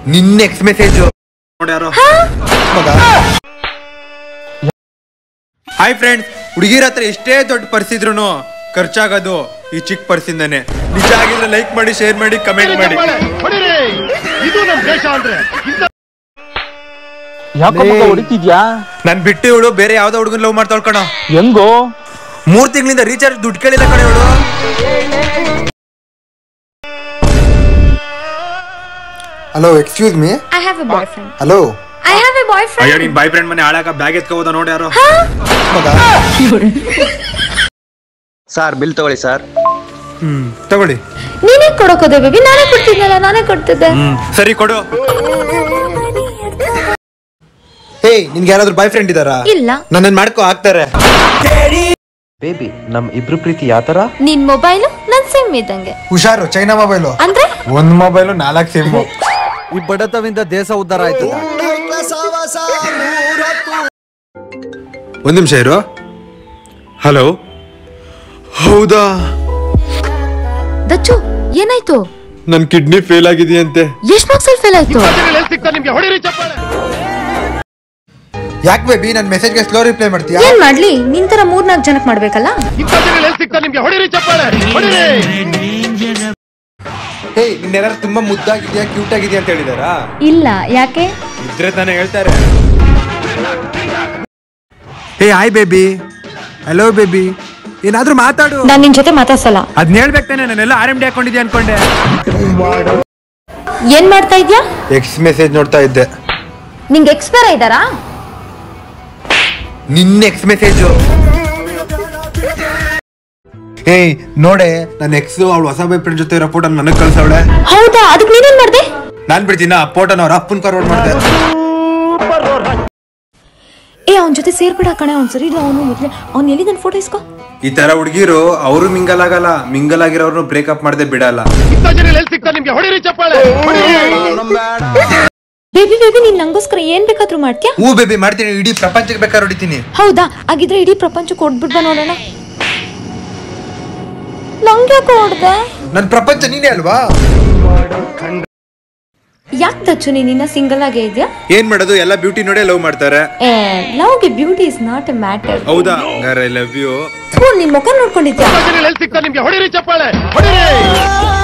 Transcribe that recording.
ನಿನ್ನ X message ನೋಡಿ ಯಾರೋ ಹಾಯ್ ಫ್ರೆಂಡ್ಸ್ ಹುಡುಗಿರ ಹತ್ರ ಎಷ್ಟೇ ದೊಡ್ಡ ಪರ್ಸ್ ಇದ್ರು ಖರ್ಚಾಗೋದು ಈ ಚಿಕ್ಕ ಪರ್ಸಿಂದಾನೆ ನಿಜ ಆಗಿದ್ರೆ ಲೈಕ್ ಮಾಡಿ ಶೇರ್ ಮಾಡಿ ಕಮೆಂಟ್ ಮಾಡಿ ಯಾಕೋ ಮಗ ಹೊಡಿತಿದ್ಯಾ ನನ್ ಬಿಟ್ಟು ಇವಳು ಬೇರೆ ಯಾವ್ದೋ ಹುಡುಗನ್ ಲವ್ ಮಾಡ್ತಾಳ್ ಕಣ ಹೆಂಗೋ ಮೂರ್ ತಿಂಗಳಿಂದ ರೀಚಾರ್ಜ್ ದುಡ್ಡು ಕೇಳಿಲ್ಲ ಕಣ ಇವಳು hello excuse me I have a boyfriend. Hello I have a boyfriend. ಅಯ್ಯೋ ನಿನ್ ಬಾಯ್ ಫ್ರೆಂಡ್ ಮನೆ ಹಾಳಾಗ ಬ್ಯಾಗ್ ಎತ್ಕೋಬೋದ ನೋಡಿ ಯಾರು ಸರ್ ಬಿಲ್ ತಗೊಳ್ಳಿ ಸರ್ ಹ್ಮ್ ತಗೊಳ್ಳಿ ನೀನೇ ಕೊಡಕೋದೆ ಬೇಬಿ ನಾನೇ ಕೊಡ್ತಿದ್ನಲ್ಲ ನಾನೇ ಕೊಡ್ತಿದ್ದೆ ಹ್ಮ್ ಸರಿ ಕೊಡು ಹೇ ನಿನ್ಗೆ ಯಾರಾದ್ರೂ ಬಾಯ್ ಫ್ರೆಂಡ್ ಇದಾರಾ ಇಲ್ಲ ನನ್ನನ್ ಮಾಡ್ಕೋ ಆಗ್ತಾರೆ ಬೇಬಿ ನಮ್ ಇಬ್ರು ಪ್ರೀತಿ ಯಾತರ ನಿನ್ ಮೊಬೈಲು ನನ್ ಸಿಮ್ ಇದ್ದಂಗೆ ಹುಷಾರು ಚೈನಾ ಮೊಬೈಲು ಅಂದ್ರೆ ಒಂದ್ ಮೊಬೈಲು ನಾಲ್ಕು ಸಿಮ್ ಈ ಬಡತವಿಂದ ದೇಶ ಉದ್ಧಾರ ಆಯ್ತದ ಒಂದ್ ನಿಮಿಷ ಇರು ಹಲೋ ಹೌದಾ ದಚ್ಚು ಏನಾಯ್ತು ನನ್ ಕಿಡ್ನಿ ಫೇಲ್ ಆಗಿದೆಯಂತೆ ಎಷ್ಟ್ ಮಾರ್ಕ್ಸ್ ಅಲ್ಲಿ ಫೇಲ್ ಆಯ್ತು ಯಾಕೆ ಬೇಬಿ ನನ್ ಮೆಸೇಜ್ಗೆ ಸ್ಲೋ ರಿಪ್ಲೈ ಮಾಡ್ತೀಯಾ ಏನ್ ಮಾಡ್ಲಿ ನಿನ್ ತರ ಮೂರ್ ನಾಲ್ಕು ಜನಕ್ ಮಾಡ್ಬೇಕಲ್ಲ ಹೇ ನಿನ್ನೆಲ್ಲ ತುಂಬಾ ಮುದ್ದಾಗಿದ್ಯಾ ಕ್ಯೂಟ್ ಆಗಿದ್ಯಾ ಅಂತ ಹೇಳಿದಾರಾ ಇಲ್ಲ ಯಾಕೆ ಇದ್ರೆ ತಾನೇ ಹೇಳ್ತಾರೆ hey hi baby hello baby ಏನಾದ್ರೂ ಮಾತಾಡು ನಾನ್ ನಿನ್ ಜೊತೆ ಮಾತಾಡ್ಸಲ್ಲ ಅದ್ನ ಹೇಳ್ಬೇಕು ತಾನೆ ನಾನೆಲ್ಲ ಆರ್ ಎಂ ಡಿ ಹಾಕೊಂಡಿದ್ಯಾ ಅನ್ಕೊಂಡೆ ಏನ್ ಮಾಡ್ತಾ ಇದ್ಯಾ ಎಕ್ಸ್ ಮೆಸೇಜ್ ನೋಡ್ತಾ ಇದ್ದೆ ನಿಂಗೆ ಎಕ್ಸ್ಪೈರ್ ಇದ್ದಾರಾ ನಿನ್ನ ಎಕ್ಸ್ ಮೆಸೇಜ್ ಹೇ ನೋಡೆ ನನ್ನ ಎಕ್ಸ್ ಅವಳು ಹೊಸ ಬಾಯ್ ಫ್ರೆಂಡ್ ಜೊತೆ ಇರೋ ಫೋಟೋ ನನಗೆ ಕಳ್ಸವಳೆ ಹೌದಾ ಅದಕ್ಕೆ ನೀನೇನ್ ಮಾಡ್ದೆ ನಾನ್ ಬಿಡ್ತೀನ ಆ ಫೋಟೋನ ಅವ್ರ ಅಪ್ಪನ್ ಕರ್ವಾಡ್ ಮಾಡ್ದೆ ಏ ಅವನ ಜೊತೆ ಸೇರ್ಬೇಡ ಕಣೆ ಅವ್ನ್ ಸರಿ ಇಲ್ಲ ಅವನು ಮೊದ್ಲೇ ಅವ್ನ್ ಎಲ್ಲಿ ನನ್ ಫೋಟೋ ಇಸ್ಕೋ ಈ ತರ ಹುಡುಗಿರು ಅವರು ಮಿಂಗಲ್ ಆಗಲ್ಲ ಮಿಂಗಲ್ ಆಗಿರೋರ್ನು ಬ್ರೇಕಪ್ ಮಾಡದೆ ಬಿಡಲ್ಲ ಬೇಬಿ ಬೇಬಿ ನೀನ್ ನಂಗೋಸ್ಕರ ಏನ್ ಬೇಕಾದ್ರೂ ಮಾಡ್ತೀಯಾ ಹೂ ಬೇಬಿ ಮಾಡ್ತೀನಿ ಇಡೀ ಪ್ರಪಂಚಕ್ಕೆ ಬೇಕಾದ್ರೆ ಹೊಡಿತೀನಿ ಹೌದಾ ಹಾಗಿದ್ರೆ ಇಡೀ ಪ್ರಪಂಚಕ್ಕೆ ಕೊಡ್ಬಿಟ್ ಬಾ ನೋಡೋಣ ನಂಗೆ ಕೊಡ್ದೆ ನನ್ ಪ್ರಪಂಚ ನೀನೇ ಅಲ್ವಾ ಯಾಕೆ ದಚ್ಚು ನೀನ್ ಇನ್ನ ಸಿಂಗಲ್ ಆಗೇ ಇದೆಯಾ ಏನ್ ಮಾಡೋದು ಎಲ್ಲ ಬ್ಯೂಟಿ ನೋಡೇ ಲವ್ ಮಾಡ್ತಾರೆ ಏ ಲವ್ಗೆ beauty is not a matter ಹೌದಾ ಹಂಗಾರೆ ಐ ಲವ್ ಯು ನಿನ್ ಮುಖ ನೋಡ್ಕೊಂಡಿದ್ಯಾ